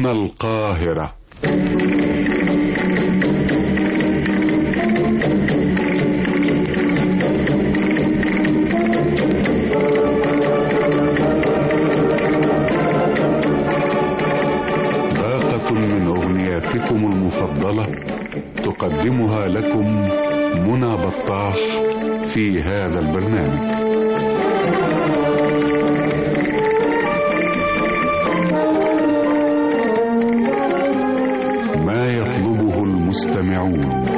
هنا القاهرة باقة من أغنياتكم المفضلة تقدمها لكم منى بطاح في هذا البرنامج ما يطلبه المستمعون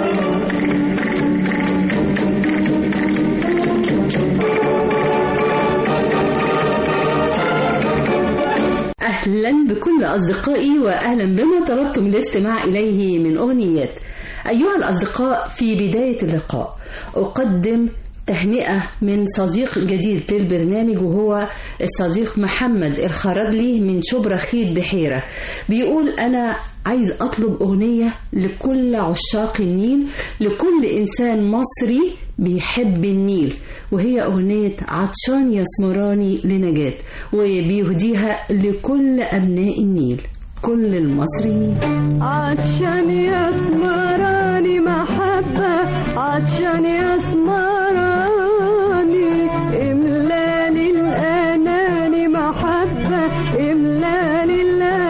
أهلا بكل أصدقائي وأهلا بما طلبتم الاستماع إليه من أغنيات أيها الأصدقاء في بداية اللقاء أقدم تهنئة من صديق جديد للبرنامج وهو الصديق محمد الخردلي من شبرا خيط بحيرة بيقول أنا عايز أطلب أغنية لكل عشاق النيل لكل إنسان مصري بيحب النيل وهي أغنية عطشان يا سمراني لنجاة وبيهديها لكل أبناء النيل كل المصريين عطشان يا سمراني محبة عطشان يا سمراني إملالي الأناني محبة إملالي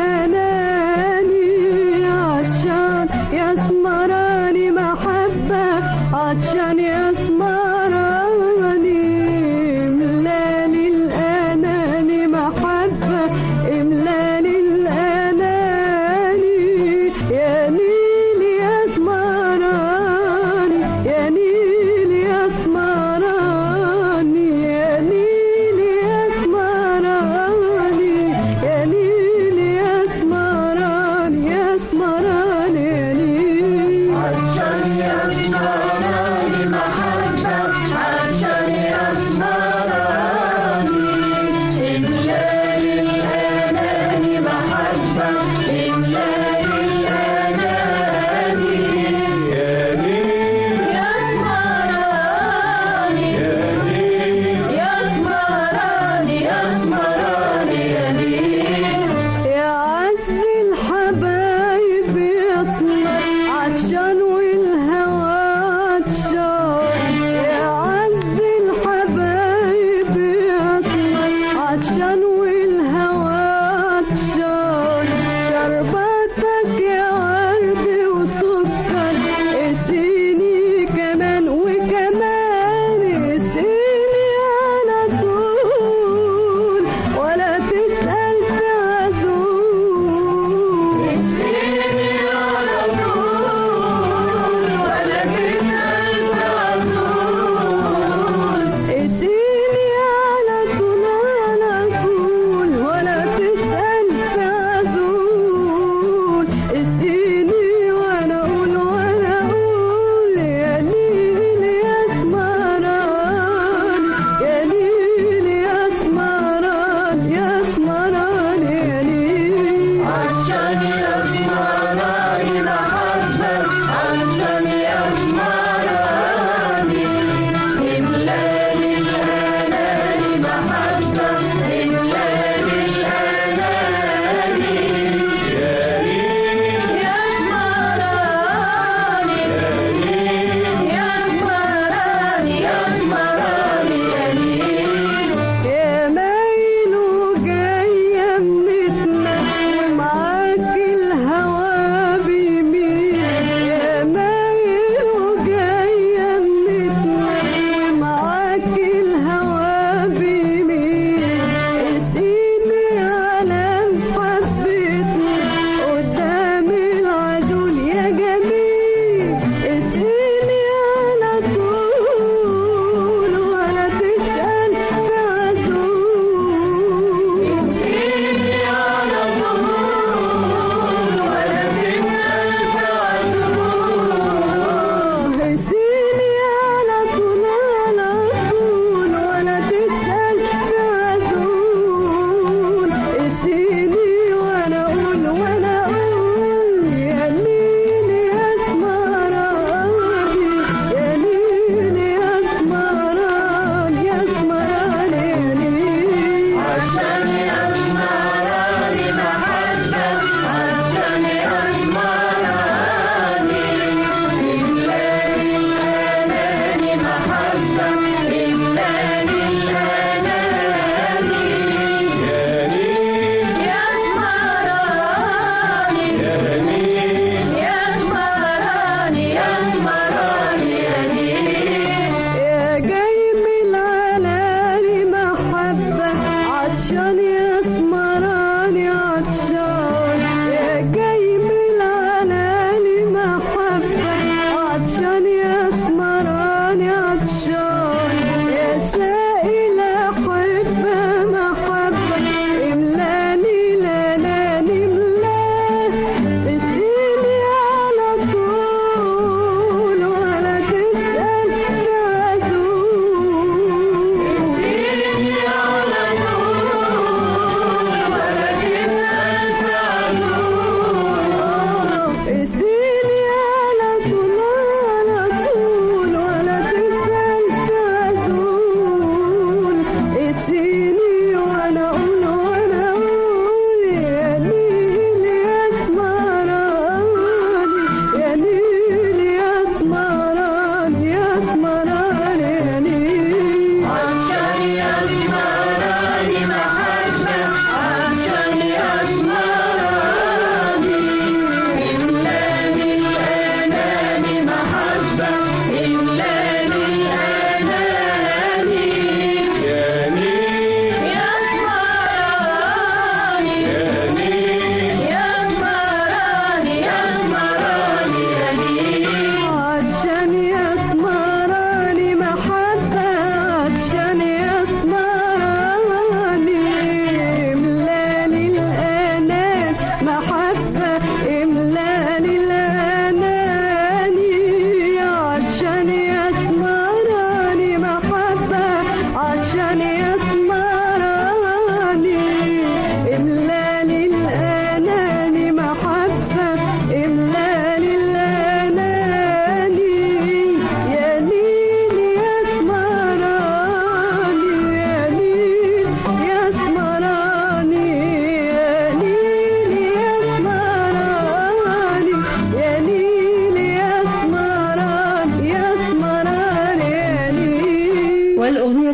الأناني عطشان يا سمراني محبة عطشان يا سمراني إملالي الأناني محبة إملالي الأناني يا نيل يا سمراني يا نيل يا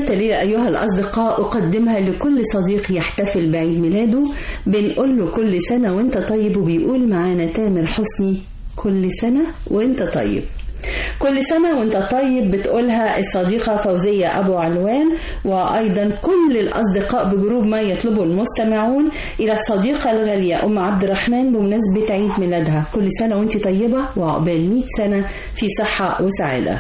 التالية أيها الأصدقاء أقدمها لكل صديق يحتفل بعيد ميلاده بنقول له كل سنة وانت طيب وبيقول معانا تامر حسني كل سنة وانت طيب كل سنة وانت طيب بتقولها الصديقة فوزية أبو علوان وأيضا كل الأصدقاء بجروب ما يطلبه المستمعون إلى الصديقة الغالية أم عبد الرحمن بمناسبة عيد ميلادها كل سنة وانت طيبة وعقبال 100 سنة في صحة وسعادة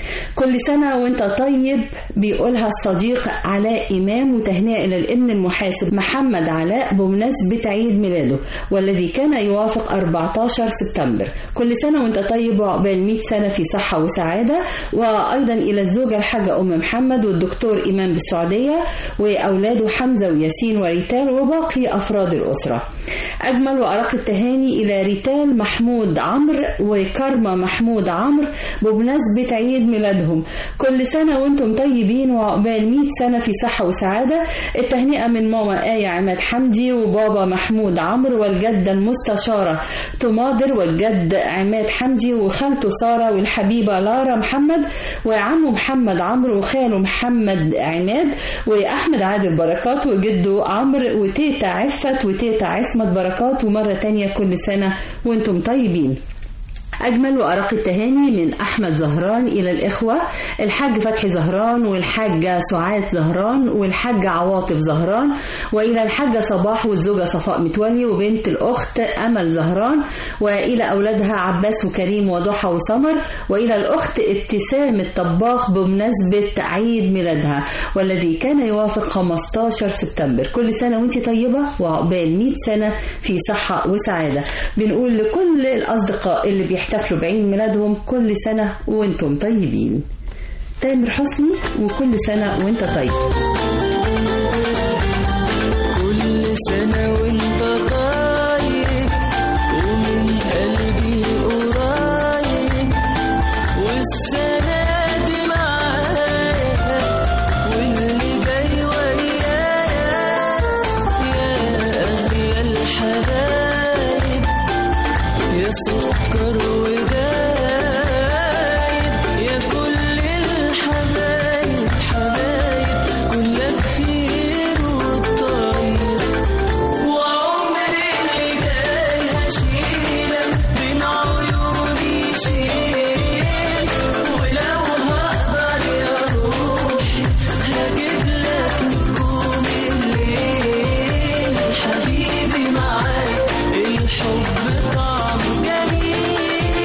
كل سنة وانت طيب بيقولها الصديق علاء إمام وتهنئة إلى الابن المحاسب محمد علاء بمناسبة عيد ميلاده والذي كان يوافق 14 سبتمبر كل سنة وانت طيب وعقبال 100 سنة في صحة وسعادة وأيضا إلى الزوجة الحاجة أم محمد والدكتور إمام بالسعودية وأولاده حمزة وياسين وريتال وباقي أفراد الأسرة أجمل وأرق التهاني إلى ريتال محمود عمرو وكرمة محمود عمرو بمناسبة عيد ميلادهم كل سنة وانتم طيبين وعقبال 100 سنة في صحة وسعادة التهنئة من ماما آية عماد حمدي وبابا محمود عمرو والجدة المستشارة تماضر والجد عماد حمدي وخالته سارة والحبيبة لارا محمد وعمه محمد عمرو وخاله محمد عماد وأحمد عادل بركات وجده عمرو وتيتا عفت وتيتا عصمت بركات ومرة تانية كل سنة وانتم طيبين أجمل وأرق التهاني من أحمد زهران إلى الإخوة الحاج فتحي زهران والحاجة سعاد زهران والحاجة عواطف زهران وإلى الحاجة صباح والزوجة صفاء متولي وبنت الأخت أمل زهران وإلى أولادها عباس وكريم وضحى وسمر وإلى الأخت ابتسام الطباخ بمناسبة عيد ميلادها والذي كان يوافق 15 سبتمبر كل سنة وانت طيبة وعقبال 100 سنة في صحة وسعادة بنقول لكل الأصدقاء اللي بيحتفلوا بيحتفلوا بعيد ميلادهم كل سنة وانتم طيبين تامر حسني وكل سنة وانت طيب كل سنة وانت طيب ومن قلبي قريب والسنة دي معايا واللي جاي ويايا يا أهلي يا الحبايب يا سكر ودايب يا كل الحبايب حبايب كلك خير وطيب وعمري اللي جاي هشيلك بين عيوني شيل ولو هقدر يا روحي هجيب لك نجوم الليل حبيبي معاك الحب طعمه جميل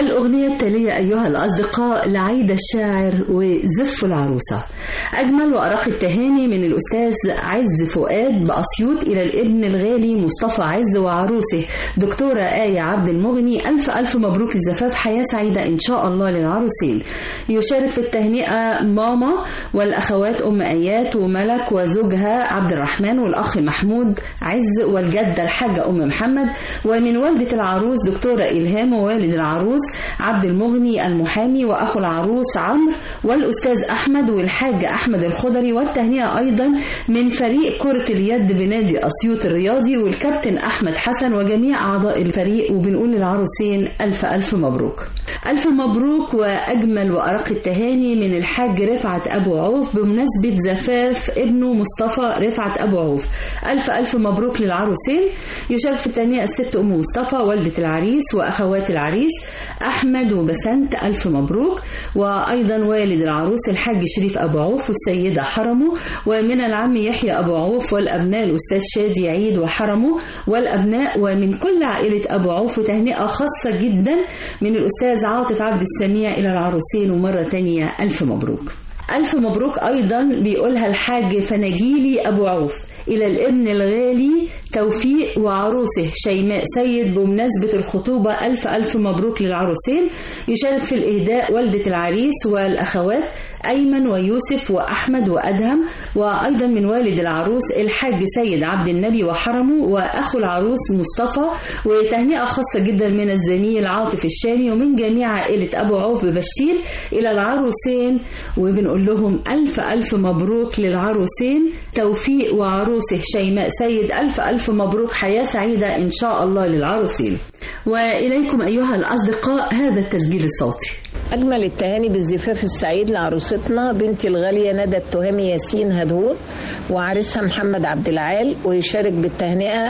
الأغنية التالية أيها الأصدقاء لعيدة الشاعر وزف العروسة أجمل وأرق التهاني من الأستاذ عز فؤاد بأسيوط إلى الابن الغالي مصطفى عز وعروسه دكتورة آية عبد المغني ألف ألف مبروك الزفاف حياة سعيدة إن شاء الله للعروسين يشارك في التهنئة ماما والأخوات أم آيات وملك وزوجها عبد الرحمن والأخ محمود عز والجدة الحاجة أم محمد ومن والدة العروس دكتورة إلهام ووالد العروس عبد المغني المحامي وأخو العروس عمرو والأستاذ أحمد والحاج أحمد الخضري والتهنئة أيضا من فريق كرة اليد بنادي أسيوط الرياضي والكابتن أحمد حسن وجميع أعضاء الفريق وبنقول للعروسين ألف ألف مبروك ألف مبروك وأجمل وأرق التهاني من الحاج رفعت أبو عوف بمناسبة زفاف ابنه مصطفى رفعت أبو عوف ألف ألف مبروك للعروسين يشارك في التهنئة الست أم مصطفى والدة العريس وأخوات العريس أحمد وبسنت ألف مبروك وأيضا والد العروس الحاج شريف أبو عوف والسيدة حرمه ومن العم يحيى أبو عوف والأبناء الأستاذ شادي عيد وحرمه والأبناء ومن كل عائلة أبو عوف وتهنئة خاصة جدا من الأستاذ عاطف عبد السميع إلى العروسين ومرة تانية ألف مبروك ألف مبروك أيضا بيقولها الحاج فناجيلي أبو عوف إلى الابن الغالي توفيق وعروسه شيماء سيد بمناسبة الخطوبة ألف ألف مبروك للعروسين يشارك في الإهداء والدة العريس والأخوات أيمن ويوسف وأحمد وأدهم وأيضا من والد العروس الحاج سيد عبد النبي وحرمه وأخو العروس مصطفى وتهنئة خاصة جدا من الزميل عاطف الشامي ومن جميع عائلة أبو عوف ببشتيل إلى العروسين وبنقول لهم ألف ألف مبروك للعروسين توفيق وعروسه شيماء سيد ألف ألف مبروك حياة سعيدة إن شاء الله للعروسين وإليكم أيها الأصدقاء هذا التسجيل الصوتي أجمل التهاني بالزفاف السعيد لعروستنا بنتي الغالية ندى التهامي ياسين هدهود وعريسها محمد عبد العال ويشارك بالتهنئة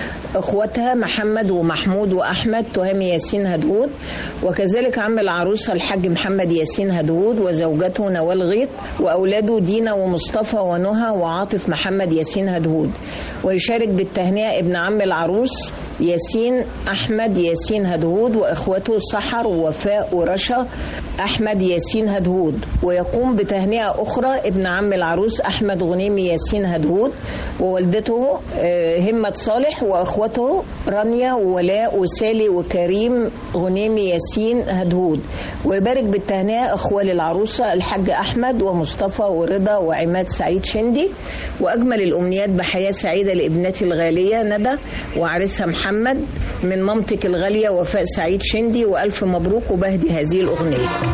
اخواتها محمد ومحمود واحمد تهامي ياسين هدهود وكذلك عم العروسه الحاج محمد ياسين هدهود وزوجته نوال غيط واولاده دينا ومصطفى ونهى وعاطف محمد ياسين هدهود ويشارك بالتهنئه ابن عم العروس ياسين احمد ياسين هدهود واخوته سحر ووفاء ورشا احمد ياسين هدهود ويقوم بتهنئه اخرى ابن عم العروس احمد غنيمي ياسين هدهود ووالدته آه، همة صالح واخوته رانيا وولاء وسالي وكريم غنيمي ياسين هدهود ويبارك بالتهنئه اخوال العروسه الحاج احمد ومصطفى ورضا وعماد سعيد شندي واجمل الامنيات بحياه سعيده لابنتي الغاليه ندى وعريسها محمد من مامتك الغاليه وفاء سعيد شندي والف مبروك وبهدي هذه الاغنيه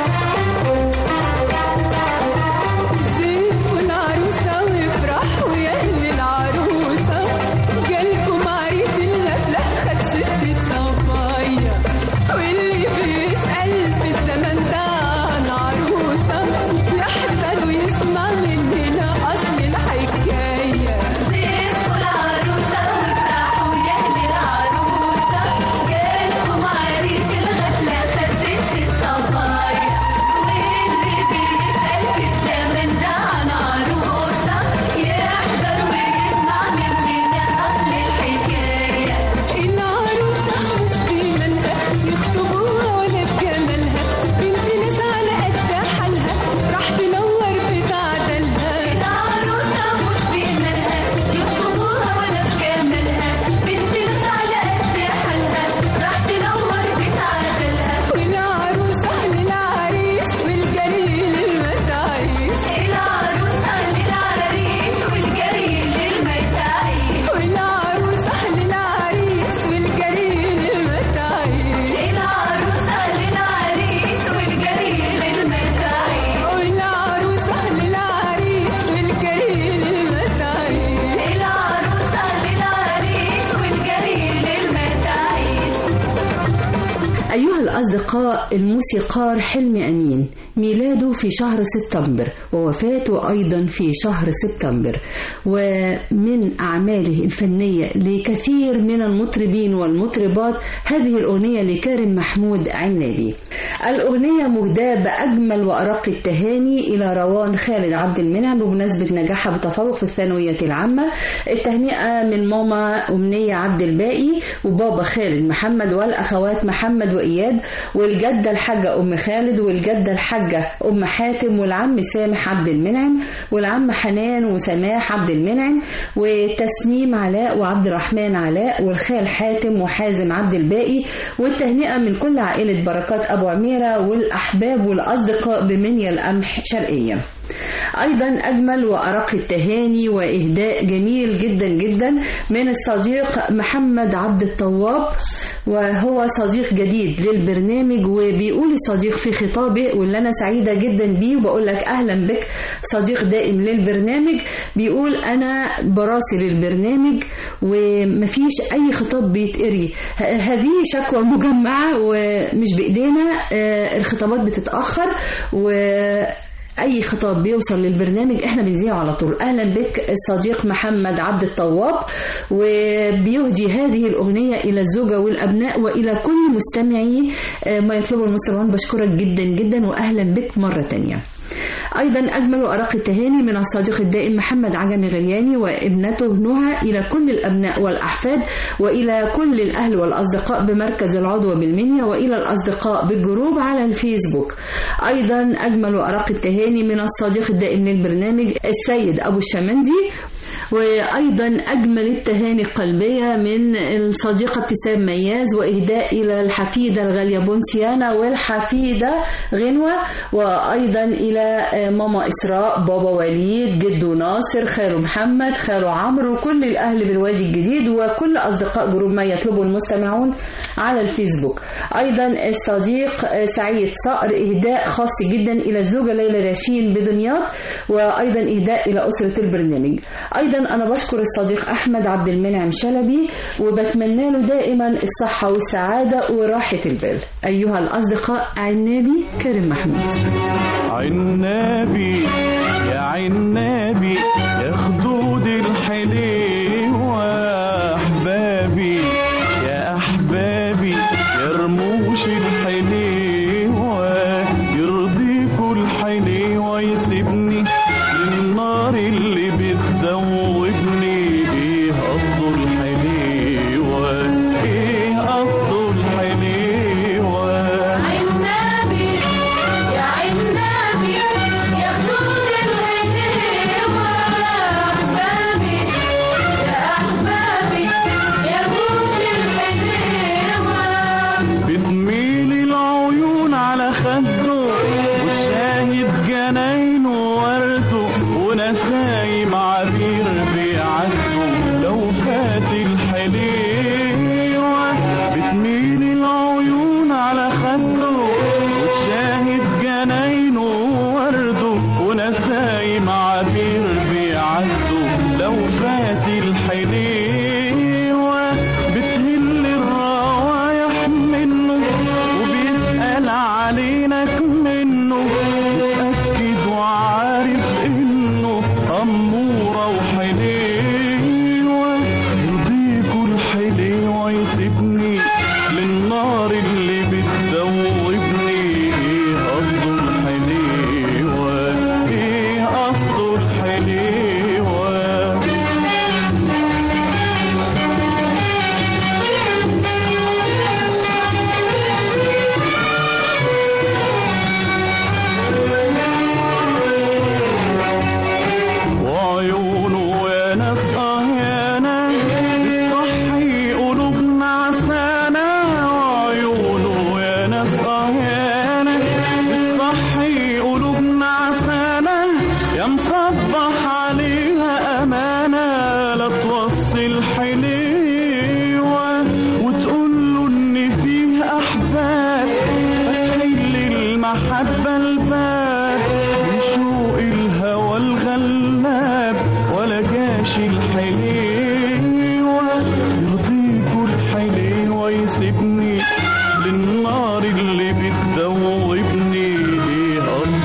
زينوا العروسة وافرحوا يا أهل العروسة جالكم عريس الغفلة خد ست الصبايا واللي بيسأل في الزمن ده عن عروسة يحضر ويسمع مننا أصل الحكاية زينوا العروسة وافرحوا يا أهل العروسة جالكم عريس الغفلة خد ست الصبايا واللي بيسأل في الزمن ده عن عروسة يحضر ويسمع مننا أصل الحكاية العروسة مش في منها يخطبوها ولا بجمالها بنت ناس على قد حالها راح تنور بتعدلها العروسة مش بمالها يخطبوها ولا بجمالها بنت ناس على قد حالها راح تنور بتعدلها والعروسة للعريس والجميل المتعيس العروسة للعريس والجري للمتاعيس والعروسة للعريس والجميل المتعيس العروسة للعريس والجري للمتاعيس والعروسة للعريس والجميل المتعيس العروسة للعريس والجري للمتاعيس أيها الأصدقاء الموسيقار حلمي أمين ميلاده في شهر سبتمبر ووفاته أيضا في شهر سبتمبر ومن أعماله الفنية لكثير من المطربين والمطربات هذه الأغنية لكارم محمود عنابي الأغنية مهداة بأجمل وأرق التهاني إلى روان خالد عبد المنعم بمناسبة نجاحها بتفوق في الثانوية العامة التهنئة من ماما أمنية عبد الباقي وبابا خالد محمد والأخوات محمد وإياد والجدة الحاجة أم خالد والجدة الحاجة أم حاتم والعم سامح عبد المنعم والعم حنان وسماح عبد المنعم وتسنيم علاء وعبد الرحمن علاء والخال حاتم وحازم عبد الباقي والتهنئة من كل عائلة بركات أبو عميرة والأحباب والأصدقاء بمنيا القمح شرقية أيضا أجمل وأرق التهاني وإهداء جميل جدا جدا من الصديق محمد عبد الطواب وهو صديق جديد للبرنامج وبيقول الصديق في خطابه واللي أنا سعيدة جدا بيه وبقول لك أهلا بك صديق دائم للبرنامج بيقول أنا براسل البرنامج ومفيش أي خطاب بيتقري ه- هذه شكوى مجمعة ومش بإيدينا آه، الخطابات بتتأخر و اي خطاب بيوصل للبرنامج احنا بنذيعه على طول اهلا بك الصديق محمد عبد الطواب وبيهدي هذه الاغنيه الى الزوجه والابناء والى كل مستمعي آه، ما يطلبه المستمعون بشكرك جدا جدا واهلا بك مره تانية ايضا اجمل وارق التهاني من الصديق الدائم محمد عجمي غلياني وابنته نهى الى كل الابناء والاحفاد والى كل الاهل والاصدقاء بمركز العضوه بالمنيا والى الاصدقاء بالجروب على الفيسبوك ايضا اجمل وارق التهاني من الصديق الدائم للبرنامج السيد ابو الشمندي وايضا اجمل التهاني القلبيه من الصديقه ابتسام مياز واهداء الى الحفيده الغاليه بونسيانا والحفيده غنوه وايضا الى ماما اسراء بابا وليد جدو ناصر خاله محمد خاله عمرو وكل الاهل بالوادي الجديد وكل اصدقاء جروب ما يطلبه المستمعون على الفيسبوك ايضا الصديق سعيد صقر اهداء خاص جدا الى الزوجه ليلى راشين بدمياط وايضا اهداء الى اسره البرنامج ايضا انا بشكر الصديق احمد عبد المنعم شلبي وبتمنى له دائما الصحه والسعاده وراحه البال ايها الاصدقاء عنابي كريم محمود عنابي يا عنابي يا خدود الحليوة يا أحبابي يا أحبابي يا رموش الحليوة يرضيكوا الحليوة يسيبني للنار اللي بتذوبني ايه أصله الحليوة ايه أصله الحليوة عنابي يا عنابي يا خدود الحليوة أحبابي يا أحبابي يا رموش الحليوة بتميل العيون على خده وشاهد جناينه ورده ونسايم عبير بيعدوا لو فات الحليوة بتميل العيون على خده وشاهد جناينه ورده ونسايم عبير بيعدوا لو فات الحليوة بتهل الروايح منه وبيسأل علينك منه متأكد وعارف انه أمورة وحليوة يرضيكوا الحليوة يسيبني للنار اللي بتذوبني ايه قصده الحليوة ايه قصده الحليوة وعيونه يا ناس اه يا ناس بتصحي قلوبنا عسانة وعيونه يا ناس اه يا ناس بتصحي قلوبنا عسانة يا مصبح عليها أمانة لا توصل حليوة وتقول له إن فيه أحباب فاتحين للمحبة الباب بشوق الهوى الغلاب ولا جاش الحليوة يرضيكوا الحليوة يسيبني للنار اللي بتذوبني ايه قصده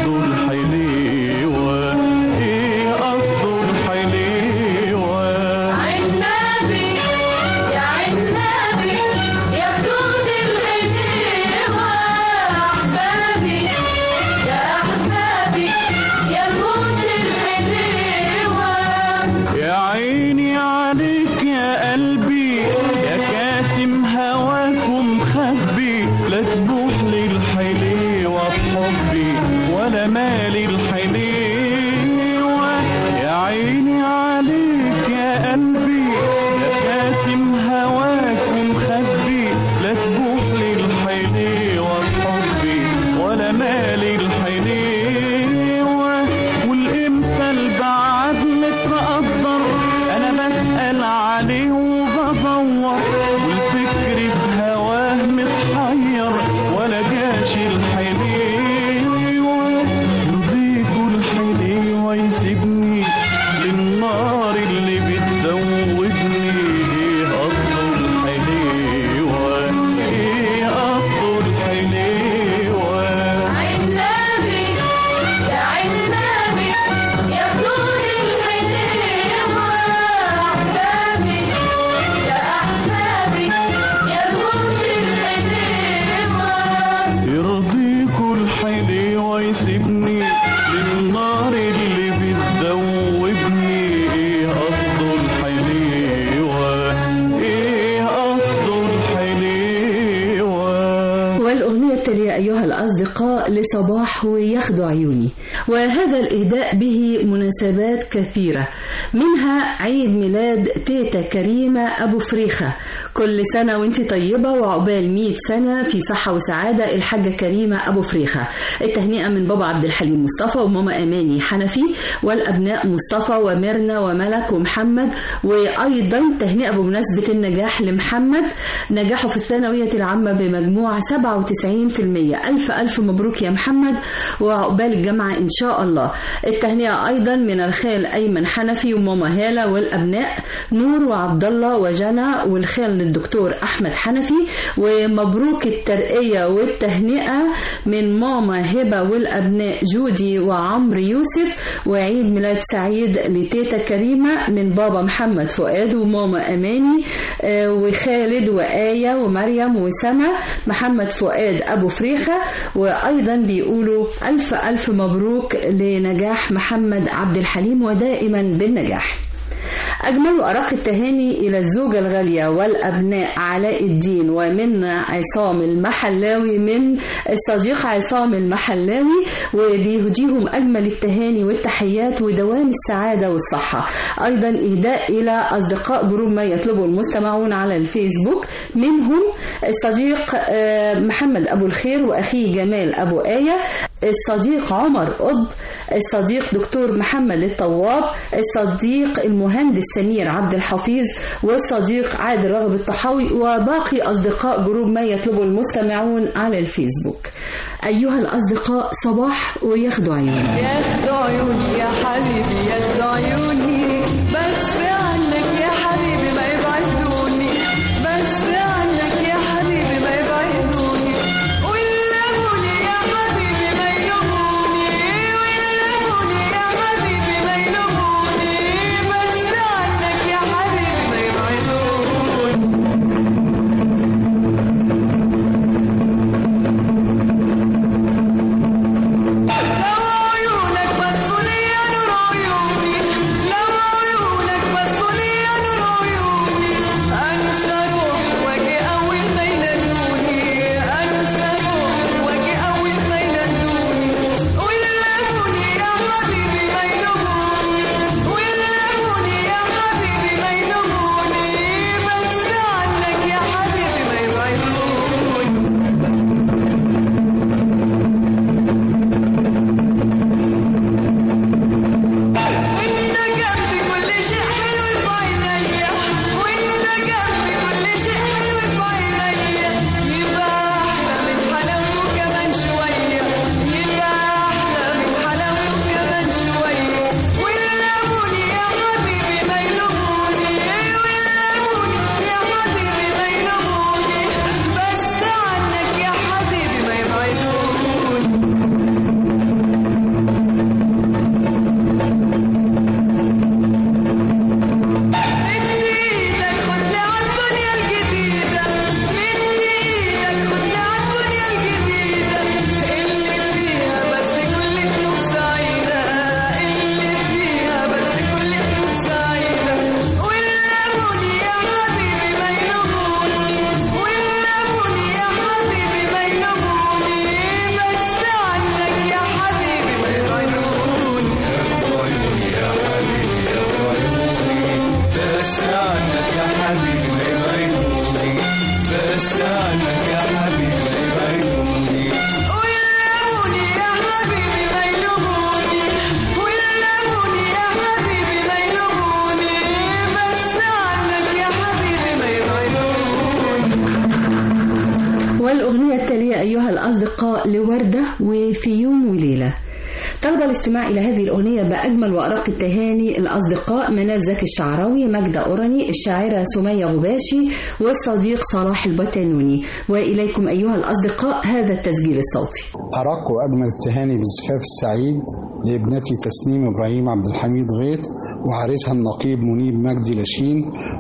التالية أيها الأصدقاء لصباح وياخدوا عيوني وهذا الإهداء به مناسبات كثيرة منها عيد ميلاد تيتا كريمة أبو فريخة كل سنة وانت طيبة وعقبال 100 سنة في صحة وسعادة الحاجة كريمة أبو فريخة التهنئة من بابا عبد الحليم مصطفى وماما أماني حنفي والأبناء مصطفى وميرنا وملك ومحمد وأيضا تهنئة بمناسبة النجاح لمحمد نجاحه في الثانوية العامة بمجموع 97% ألف ألف مبروك يا محمد وعقبال الجامعة إن شاء الله التهنئة أيضا من الخال أيمن حنفي وماما هالة والأبناء نور وعبد الله وجنى والخال للدكتور أحمد حنفي ومبروك الترقية والتهنئة من ماما هبة والأبناء جودي وعمرو يوسف وعيد ميلاد سعيد لتيتا كريمة من بابا محمد فؤاد وماما أماني آه، وخالد وآية ومريم وسما محمد فؤاد أبو فريخة وأيضا بيقولوا ألف ألف مبروك لنجاح محمد عبد الحليم ودائما بالنجاح أجمل وأرق التهاني إلى الزوجة الغالية والأبناء علاء الدين ومن عصام المحلاوي من الصديق عصام المحلاوي وبيهديهم أجمل التهاني والتحيات ودوام السعادة والصحة أيضا إهداء إلى أصدقاء جروب ما يطلبه المستمعون على الفيسبوك منهم الصديق آه، محمد أبو الخير وأخيه جمال أبو آية الصديق عمر قطب الصديق دكتور محمد الطواب الصديق المهندس سمير عبد الحفيظ والصديق عادل رغب الطحاوي وباقي أصدقاء جروب ما يطلبه المستمعون على الفيسبوك أيها الأصدقاء صباح وياخدوا عيوني ياخدوا عيوني يا حبيبي ياخدوا عيوني بس عنك يا حبيبي ما يبعدوني بس عنك يا حبيبي ما يبعدوني ويلموني يا حبيبي ما يلوموني ويلموني يا حبيبي ما يلوموني بس عنك يا حبيبي ما يبعدوني لو عيونك بصوا لي يا نور عيوني لو عيونك بصوا لي يا نور عيوني انسى روحي واجي اول ما ينادوني انسى روحي واجي اول ما ينادوني ويلموني يا حبيبي ما يلوموني ويلموني يا حبيبي ما يلوموني بس عنك يا حبيبي ما يبعدوني وانت جنبي كل شيء حلو في عينيا وانت جنبي كل شيء حلو في عينيا يبقى احلى من حلاوته كمان شويه يبقى احلى من حلاوته كمان شويه ويلموني يا حبيبي ما يلوموني ويلموني يا حبيبي ما يلوموني بس عنك يا حبيبي ما يبعدوني من ايدك خدني عالدنيا الجديدة من ايدك خدني عالدنيا الجديدة اللي فيها بس كل قلوب سعيدة اللي فيها بس كل قلوب سعيدة ويلموني يا حبيبي ما يلوموني ويلموني يا حبيبي ما يلوموني بس عنك يا حبيبي ما يبعدوني بس عنك يا حبيبي ما يبعدوني بس عنك يا حبيبي ما يبعدوني ويلموني يا حبيبي ما يلوموني ويلموني يا حبيبي ما يلوموني بس عنك يا حبيبي ما يبعدوني والأغنية التالية أيها الأصدقاء لوردة وفي يوم وليلة طلب الاستماع إلى هذه الأغنية بأجمل وأرق التهاني الأصدقاء منال زكي الشعراوي مجدة أوراني الشاعرة سمية غباشي والصديق صلاح البتانوني وإليكم أيها الأصدقاء هذا التسجيل الصوتي أرق وأجمل التهاني بالزفاف السعيد لابنتي تسنيم إبراهيم عبد الحميد غيط وعريسها النقيب منيب مجدي لاشين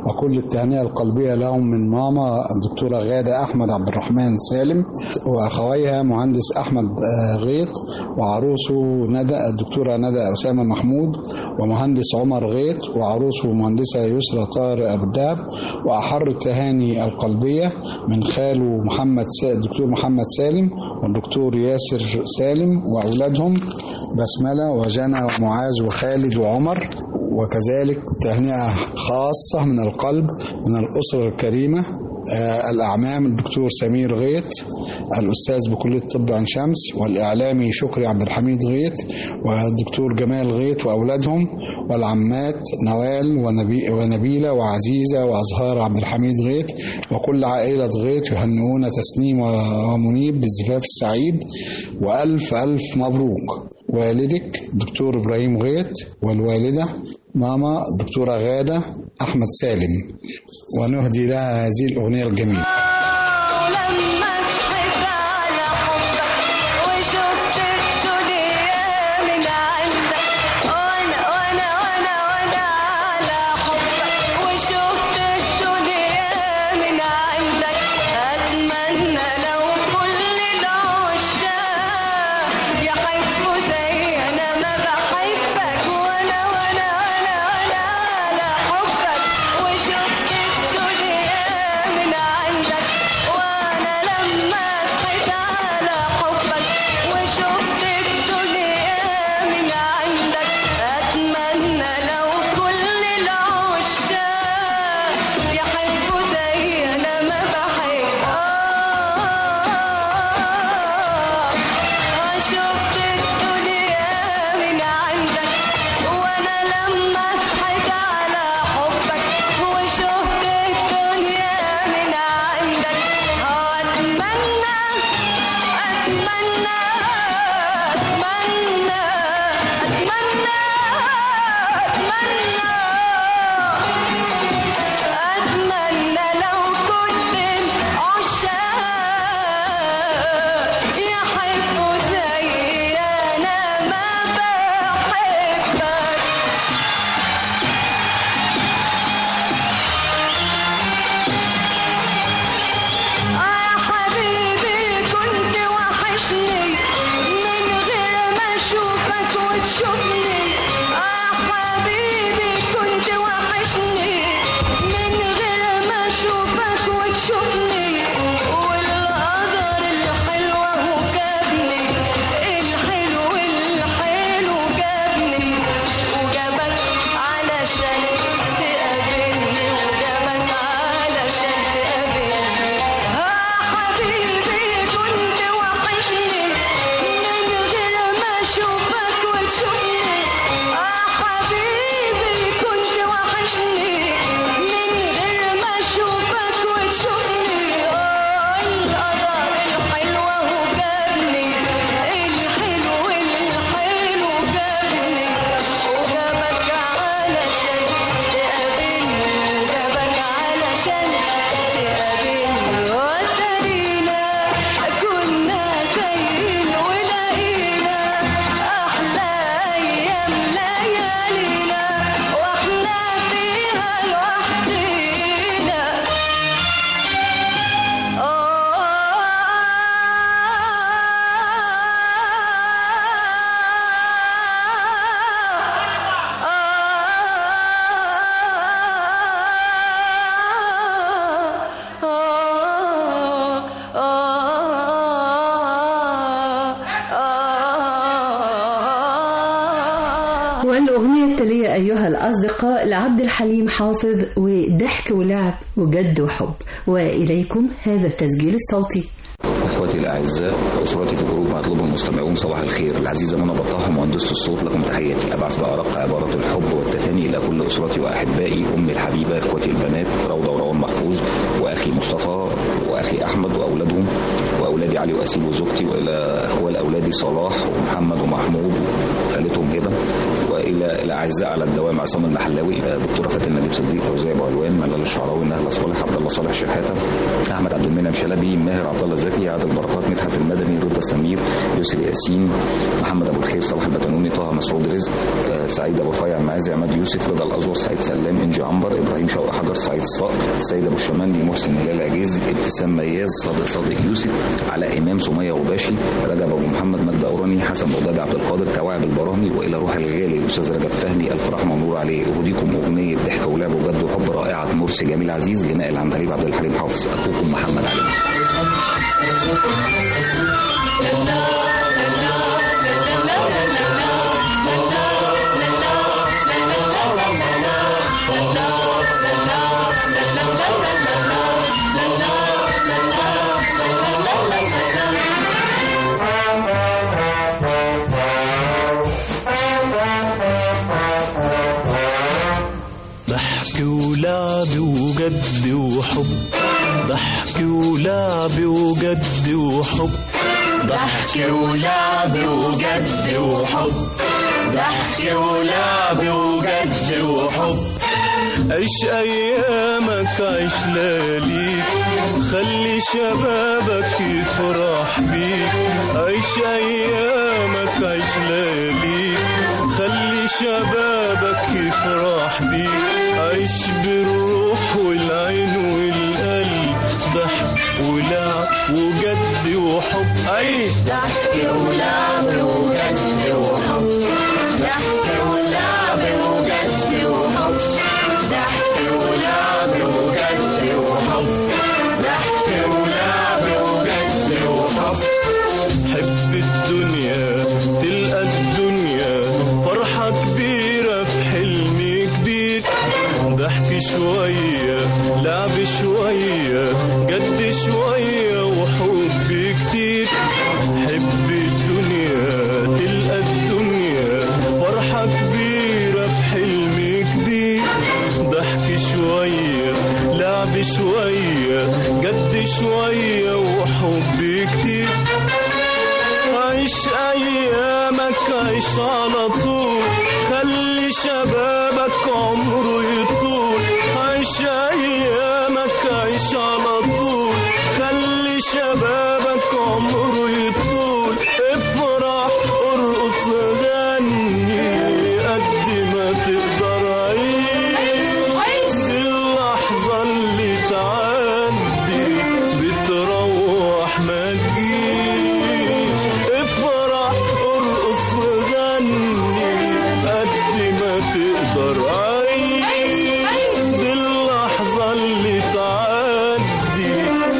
وكل التهنئة القلبية لهم من ماما الدكتورة غادة أحمد عبد الرحمن سالم وأخويها مهندس أحمد آه، غيط وعروسه ندى الدكتورة ندى أسامة محمود ومهندس عمر غيط وعروسه مهندسة يسرى طارق أبو الدهب وأحر التهاني القلبية من خاله محمد سا... الدكتور محمد سالم والدكتور ياسر سالم وأولادهم بسملة وجنى ومعاذ وخالد وعمر وكذلك تهنئة خاصة من القلب من الأسرة الكريمة آه، الأعمام الدكتور سمير غيط الأستاذ بكلية الطب عين شمس والإعلامي شكري عبد الحميد غيط والدكتور جمال غيط وأولادهم والعمات نوال ونبي ونبيلة وعزيزة وأزهار عبد الحميد غيط وكل عائلة غيط يهنئون تسنيم ومنيب بالزفاف السعيد وألف ألف مبروك والدك دكتور إبراهيم غيط والوالدة ماما الدكتورة غادة أحمد سالم ونهدي لها هذه الأغنية الجميلة ولما صحيت على حبك وشفت الدنيا من عندك وانا وانا وانا وانا على حبك وشفت الدنيا من عندك اتمنى لو كل العشاق يحبوا زي انا ما بحبك وانا وانا وانا وانا على حبك وشفت الدنيا من عندك وانا لما صحيت على حبك وشفت الدنيا من عندك اتمنى لو كل العشاق يحبوا زي انا ما بحب آه شفت الدنيا من عندك وانا لما صحيت على حبك وشفت الدنيا من عندك اتمنى اتمنى اتمنى اتمنى اتمنى لو كل العشاق يحبوا زي انا ما بحبك آه حبيبي كنت وحشني من غير ما اشوفك وتشوفني آه حبيبي كنت وحشني من غير ما اشوفك وتشوفني والقدر الحلو هو جابني الحلو الحلو جابني وجابك علشان تقابلني وجابك علشان تقابلني ها حبيبي كنت وحشني من غير ما اشوفك وتشوفني اه حبيبي كنت وحشني من غير ما اشوفك وتشوفني اه القدر الحلو هو جابني الحلو الحلو جابني وجابك علشان تقابلني وجابك علشان تقابلني وترينا كنا تايهين ولقينا أحلى أيام ليالينا وإحنا فيها لوحدينا والأغنية التالية أيها الأصدقاء لعبد الحليم حافظ وضحك ولعب وجد وحب وإليكم هذا التسجيل الصوتي اخواتي الاعزاء اسرتي في جروب مطلوب المستمعون صباح الخير العزيزه منى بطاح مهندسه الصوت لكم تحياتي ابعث بارق عبارات الحب والتفاني الى كل اسرتي واحبائي امي الحبيبه اخوتي البنات روضه وروان محفوظ واخي مصطفى واخي احمد واولادهم واولادي علي واسيل وزوجتي والى اخوال اولادي صلاح ومحمد ومحمود وخالتهم هبه والى الاعزاء على الدوام عصام المحلاوي آه، دكتوره فاتن نجيب صديق فوزيه ابو علوان ملال الشعراوي نهله صالح عبد الله صالح شحاته احمد عبد المنعم شلبي ماهر عبد الله زكي عادل بركات مدحت المدني رضا سمير يسري ياسين محمد ابو الخير صلاح البتنوني طه مسعود رزق آه، سعيد ابو رفيع معازي عماد يوسف رضا الازور سعيد سلام انجي عنبر ابراهيم شوقي حجر سعيد الصقر السيد ابو الشمندي محسن هلال عجيز ابتسام مياز صادق صادق يوسف علاء امام سميه غباشي رجب ابو محمد مجد اوراني حسن بغدادي عبد القادر كواعب البرامي والى روح الغالي الاستاذ رجب فهمي الفرح منور عليه اهديكم اغنيه ضحك ولعب وجد وحب رائعه مرسي جميل عزيز غناء العندليب عبد الحليم حافظ اخوكم محمد علي ضحك ولعب وجد وحب ضحك ولعب وجد وحب ضحك ولعب وجد وحب ضحك ولعب وجد وحب عيش ايامك عيش لياليك خلي شبابك يفرح بيك عيش ايامك عيش لياليك خلي شبابك يفرح بيك عيش بالروح والعين والقلب ضحك ولعب وجد وحب عيش ضحك ولعب وجد وحب ضحك ولعب وجد وحب ضحك ولعب وجد وحب ضحك ولعب وجد وحب حب الدنيا تلقى الدنيا فرحة كبيرة في حلم كبير ضحك شوية لعب شوية جد شوية وحب كتير حب الدنيا تلقى الدنيا فرحة كبيرة في حلم كبير ضحك شوية لعب شوية جد شوية وحب كتير عيش ايامك عيش على طول خلي شبابك عمره يطول عيش ايامك عيش على طول خلي شبابك عمره يطول افرح ارقص غني قد ما تقدر عيش دي اللحظة اللي تعدي بتروح ما تجيش افرح ارقص غني قد ما تقدر عيش دي اللحظة اللي تعدي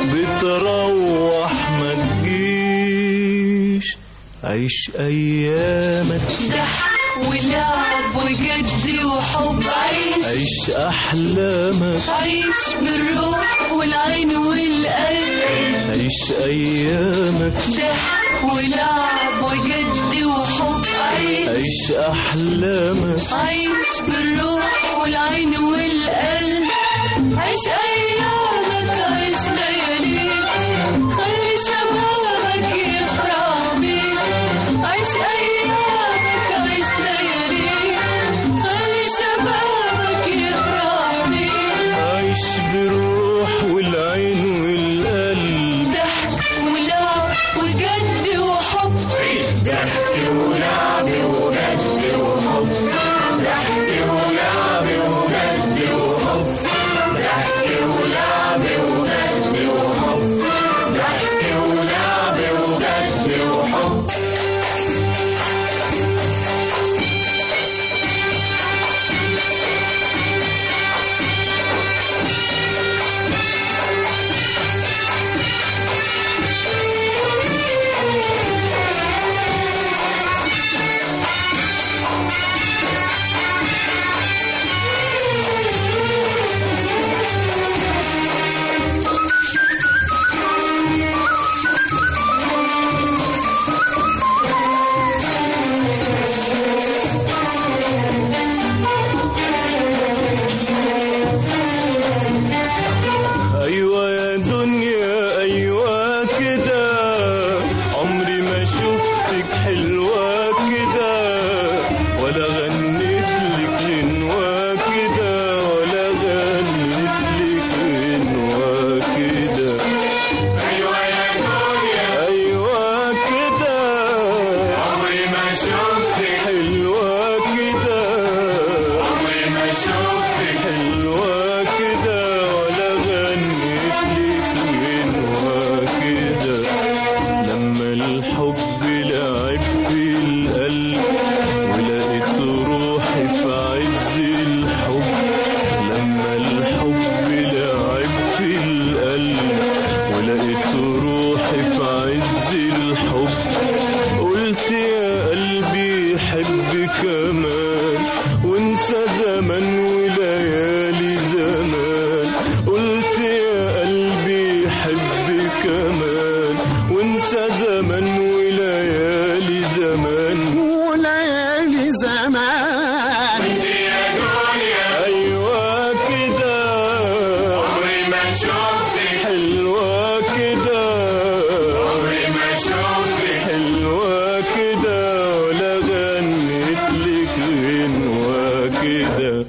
بتروح ما تجيش عيش ايامك ضحك ولعب وجد وحب عيش عيش احلامك عيش بالروح والعين والقلب عيش ايامك ضحك ولعب وجد وحب عيش عيش احلامك عيش بالروح والعين والقلب عيش ايامك عيش لياليك خلي شبابك يفرح بيك عيش ايامك عيش لياليك خلي شبابك يفرح بيك عيش بالروح والعين والقلب ضحك ولعب وجد وحب ضحك ولعب وجد وحب ضحك ولعب وجد وحب ضحك ولعب وجد وحب شفتك حلوة كده عمري ما شفتك حلوة كده ولا غنيت لك غنوة كده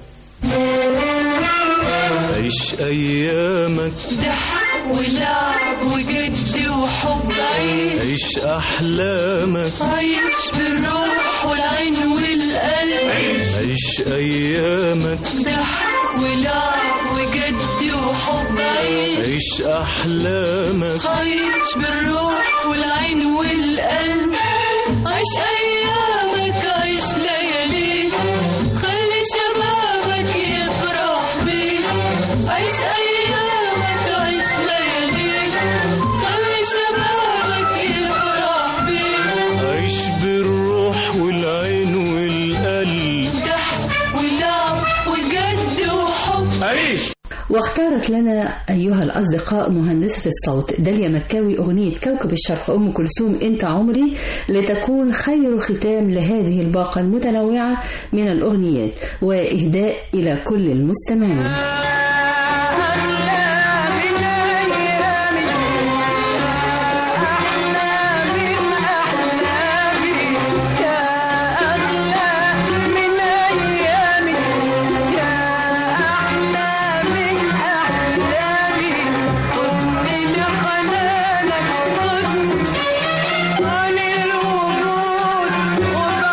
عيش أيامك ضحك ولعب وجد وحب عيش عيش أحلامك عايش بالروح والعين والقلب عيش أيامك ضحك ولعب وجد وحب عيش عيش أحلامك عايش بالروح والعين والقلب عيش أيامك عيش لياليك خلي شبابك يفرح بيك عيش أيامك عيش لياليك خلي شبابك يفرح بيك عيش بالروح والعين والقلب ضحك ولعب وجد وحب عيش واختارت لنا أيها الأصدقاء مهندسة الصوت داليا مكاوي أغنية كوكب الشرق أم كلثوم أنت عمري لتكون خير ختام لهذه الباقة المتنوعة من الأغنيات وإهداء إلى كل المستمعين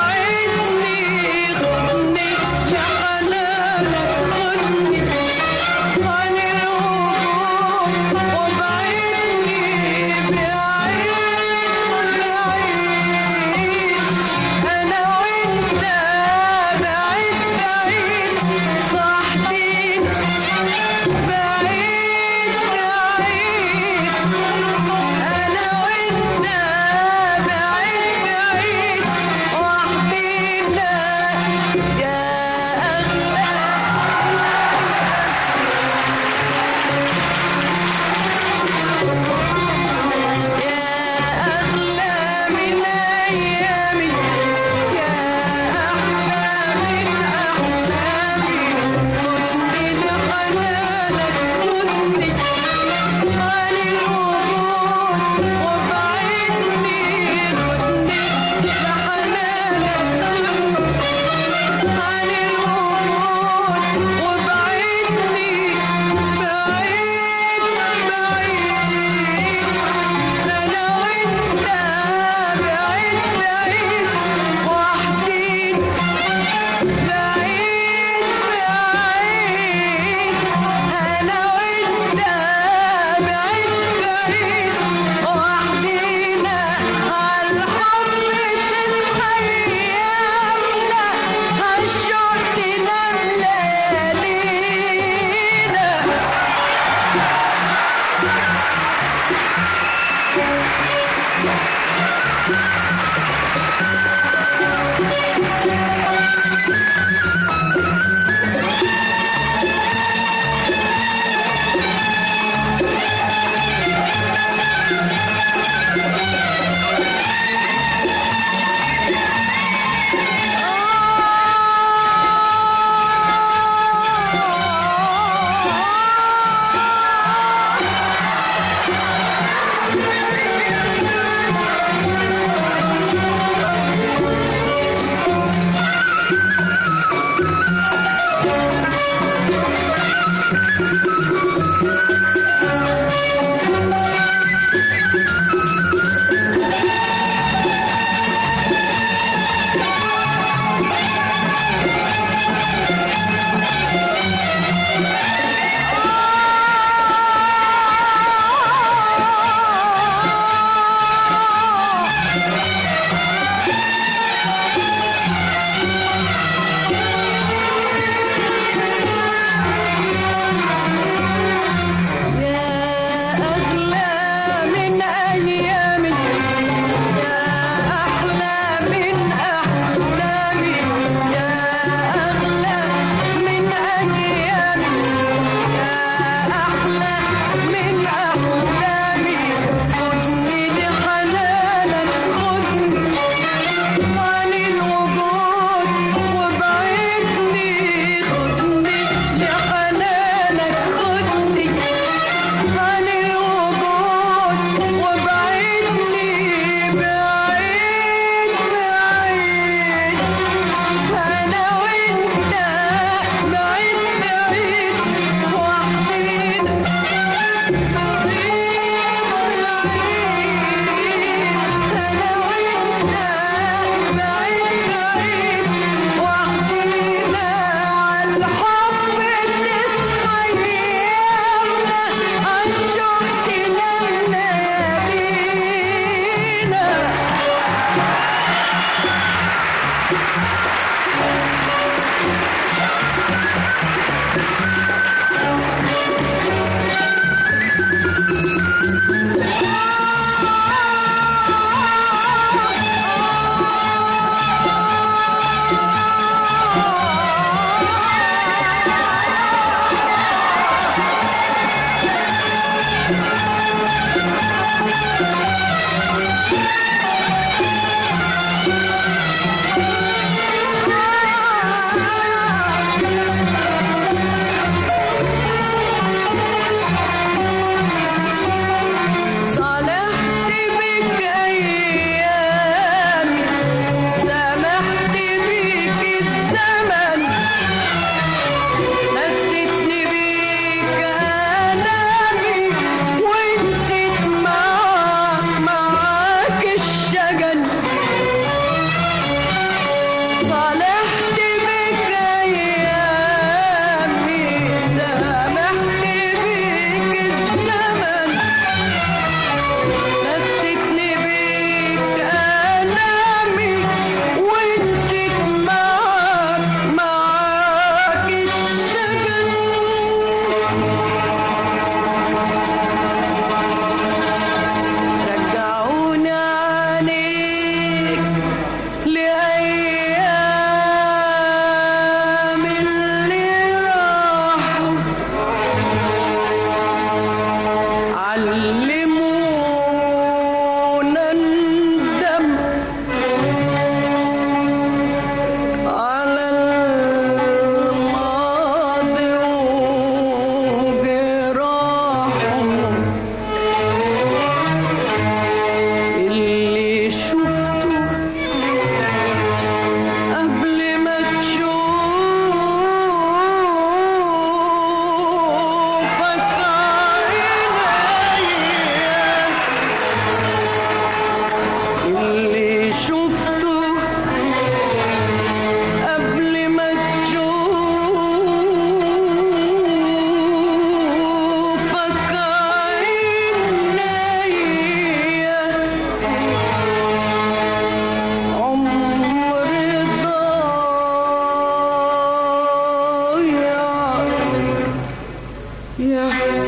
خدني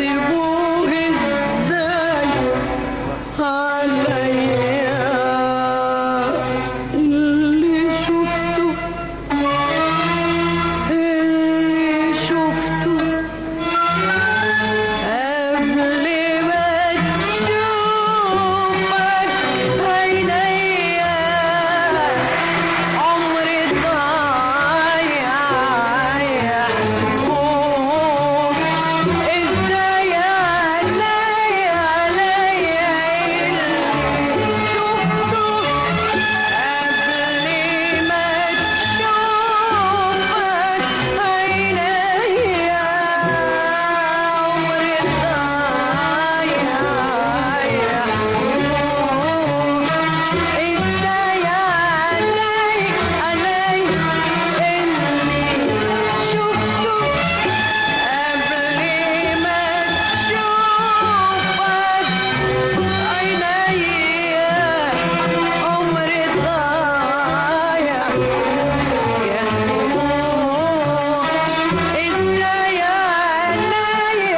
يحسبوه ازاي عليا اللي شفته اللي شفته قبل ما تشوفك عينيا عمري ضايع يحسبوك ازاي عليا عليا اللي شفته قبل ما تشوفك عينيا عمري ضايع يحسبوك ازاي علي علي اللي شفته قبل ما تشوفك عينيا عمري ضايع يحسبوك ازاي علي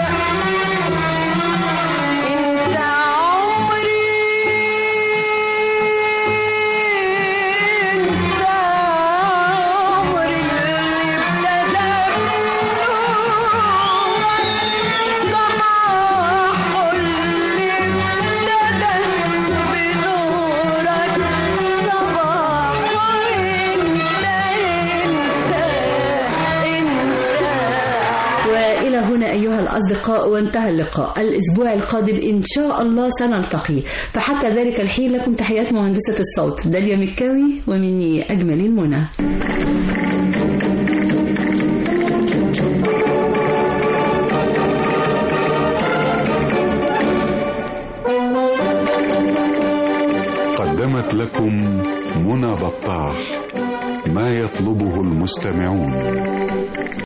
انت عمري انت عمري اللي ابتدى صباح اللي ابتدى بنورك صباح وانت انت انت وإلى هنا أيها الأصدقاء وانتهى اللقاء الأسبوع القادم إن شاء الله سنلتقي فحتى ذلك الحين لكم تحيات مهندسة الصوت داليا مكاوي ومني أجمل المنى قدمت لكم منى بطاح ما يطلبه المستمعون